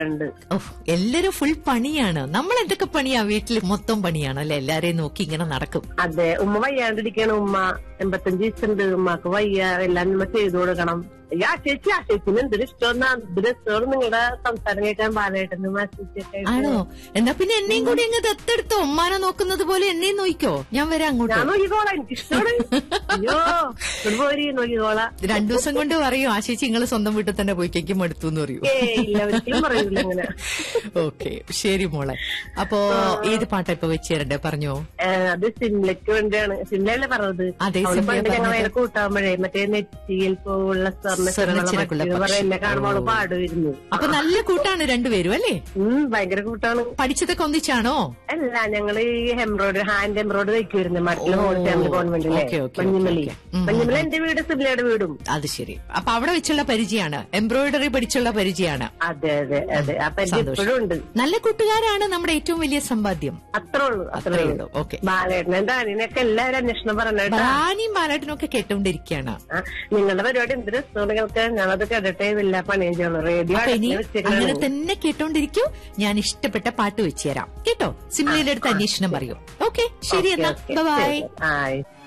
ഉണ്ട് ഓഹ് എല്ലാരും ഫുൾ പണിയാണ് നമ്മൾ എന്തൊക്കെ പണിയാ വീട്ടിൽ മൊത്തം പണിയാണ് അല്ലെ എല്ലാരെയും നോക്കി ഇങ്ങനെ നടക്കും അതെ ഉമ്മ വയ്യാണ്ടിരിക്കണ ഉമ്മ എൺപത്തഞ്ച് ദിവസമുണ്ട് ഉമ്മക്ക് വയ്യ എല്ലാം നമ്മ ചെയ്തു കൊടുക്കണം ഈ ആ ചേച്ചി ആ ചേച്ചിന് എന്തൊരു ഇഷ്ടമെന്നാ എന്തൊരു ഇഷ്ടമാണ് നിങ്ങളുടെ സംസാരം കേൾക്കാൻ ബാലേട്ടനും ആ ചേച്ചിയൊക്കെ ആയിട്ട്. ആണോ എന്നാ പിന്നെ എന്നെയും കൂടി അങ്ങ് ദത്തെടുത്തോ ഉമ്മാനെ നോക്കുന്നത് പോലെ എന്നെയും നോക്കിക്കോ ഞാൻ വരാം അങ്ങോട്ട് ഞാൻ നോക്കിക്കോളാം എനിക്കിഷ്ടമാണ് അയ്യോ ഇവിടെ പോരി നോക്കിക്കോളാം രണ്ടു ദിവസം കൊണ്ട് പറയൂ ആ ചേച്ചി നിങ്ങൾ സ്വന്തം വീട്ടിൽ തന്നെ പോയി കേക്കും എടുത്തു എന്ന് പറയൂ ഏ ഇല്ല ഒരിക്കലും പറയൂല അങ്ങനെ ഓക്കെ ശരി മോളെ അപ്പോ ഏത് പാട്ടാ ഇപ്പൊ വെച്ച് തരണ്ടേ പറഞ്ഞോ ഏ, അത് സിംലയ്ക്ക് വേണ്ടിയാണ് സിംലയല്ലേ പറഞ്ഞത് അതെ, അവള് സിംലയാ പണ്ട് ഞങ്ങൾ പറഞ്ഞത്. അതിനെ കൂട്ടാകുമ്പോഴേ മറ്റേ നെറ്റിയിൽ പോലുള്ള സ്വർണ്ണച്ചിറകുള്ള സ്വർണ്ണ പക്ഷി. എന്നെ കാണുമ്പോൾ അവള് പാടുമായിരുന്നു അപ്പൊ നല്ല കൂട്ടാണ് രണ്ടുപേരും അല്ലേ ഉം ഭയങ്കര കൂട്ടാണ് പഠിച്ചതൊക്കെ ഒന്നിച്ചാണോ അല്ല ഞങ്ങള് ഈ എംബ്രോയിഡറി ഹാൻഡ് എംബ്രോയിഡറി തയ്ക്കുമായിരുന്നു മറ്റുള്ള ഓ, ഹോൾ ഫാമിലി കോൺവെന്റിലെ ഓക്കേ, ഓക്കേ, മഞ്ഞുമലി ഓക്കേ, ഓക്കേ. ഉം, മഞ്ഞുമല എന്റെ വീട് സിംലയുടെ വീടും അത് ശരി അപ്പൊ അവിടെ വെച്ചുള്ള പരിചയമാണ് എംബ്രോയിഡറി പഠിച്ചുള്ള പരിചയമാണ് അതെ അതെ അതെ അപ്പൊ എന്റെ സന്തോഷം. ഇപ്പോഴും ഉണ്ട് നല്ല കൂട്ടുകാരാണ് നമ്മുടെ ഏറ്റവും വലിയ സമ്പാദ്യം അത്രേ ഉള്ളൂ അത്രേ അത്രേ ഉള്ളൂ ഉള്ളൂ ഓക്കെ ബാലേട്ടനെ ഡാനിനൊക്കെ എല്ലാവരും അന്വേഷണം പറഞ്ഞിട്ട് റാനിയും ബാലേട്ടനും ഒക്കെ കേട്ടോണ്ടിരിക്കുകയാണ് നിങ്ങളുടെ പരിപാടി എന്ത് രസങ്ങൾക്ക് ഞങ്ങളത് കേട്ടിട്ടേ ഇല്ല പണിയും ചെയ്യുള്ളൂ റേഡിയോ അപ്പൊ ഇനി അടച്ച് വെച്ചേക്കണാണ്. അങ്ങനെ തന്നെ കേട്ടോണ്ടിരിക്കൂ ഞാൻ ഇഷ്ടപ്പെട്ട പാട്ട് വെച്ച് തരാം കേട്ടോ സിംലയുടെ അടുത്ത് അന്വേഷണം പറയൂ ഓക്കെ ശരി ഓക്കേ, എന്നാ ഓക്കേ, ബൈ ശരി. ആയി